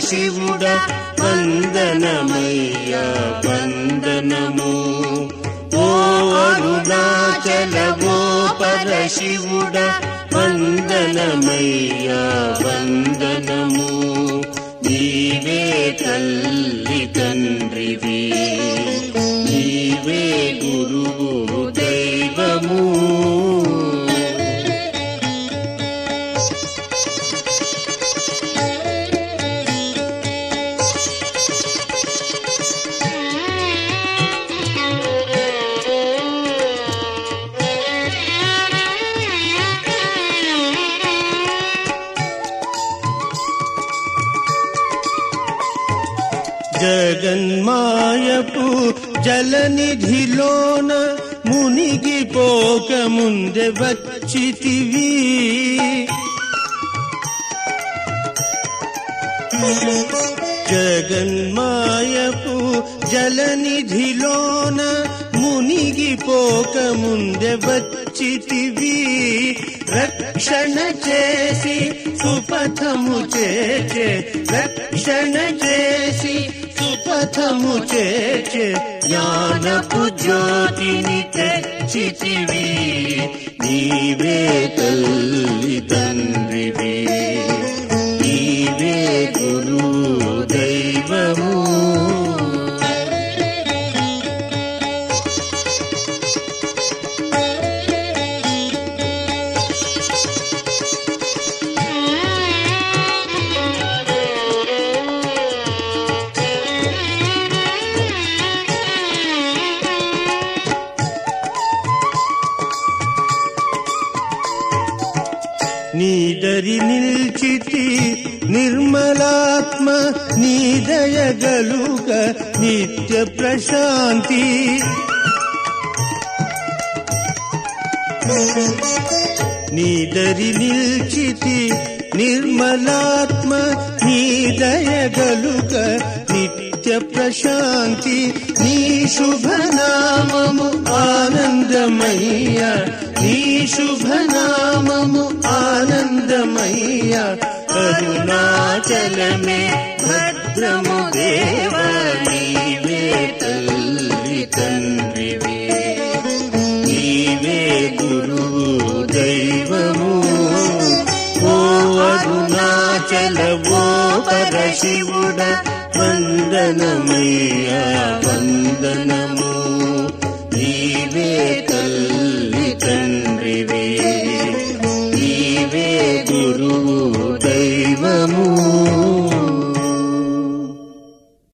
పరశివుడ వందనమయ్యా వందనము ఓ అరుణాచల ఓ పరశివుడ వందనమయ్యా వందనము నీవే తల్లి తండ్రివి నీవే గురువు దైవము జగన్మాయపు జలనిధిలోన మునిగిపోక ముందే వచ్చితివి జగన్మాయపు జలనిధిలోన మునిగిపోక ముందే వచ్చితివి రక్షణ చేసి సుపథము చేచే రక్షణ చేసి సుపథము చేచే జ్ఞానపు జ్యోతిని తెచ్చితివి నీవే తల్లి తండ్రివి నీవే గురు దైవము నీదరి నిల్చితి నిర్మలాత్మ నీదయగలుగ నిత్య ప్రశాంతి నీదరి నిల్చితి నిర్మలాత్మ నీదయగలుగ నిత్య ప్రశాంతి నీ శుభనామము ఆనందమయ్య నీ శుభనామము ఆనందమయ్య అరుణాచలమే భద్రము దేవ నీవే తల్లి తండ్రివే నీవే గురువు దైవము ఓ అరుణాచల ఓ పరశివుడ వందనమయ్యా వందనము నీవే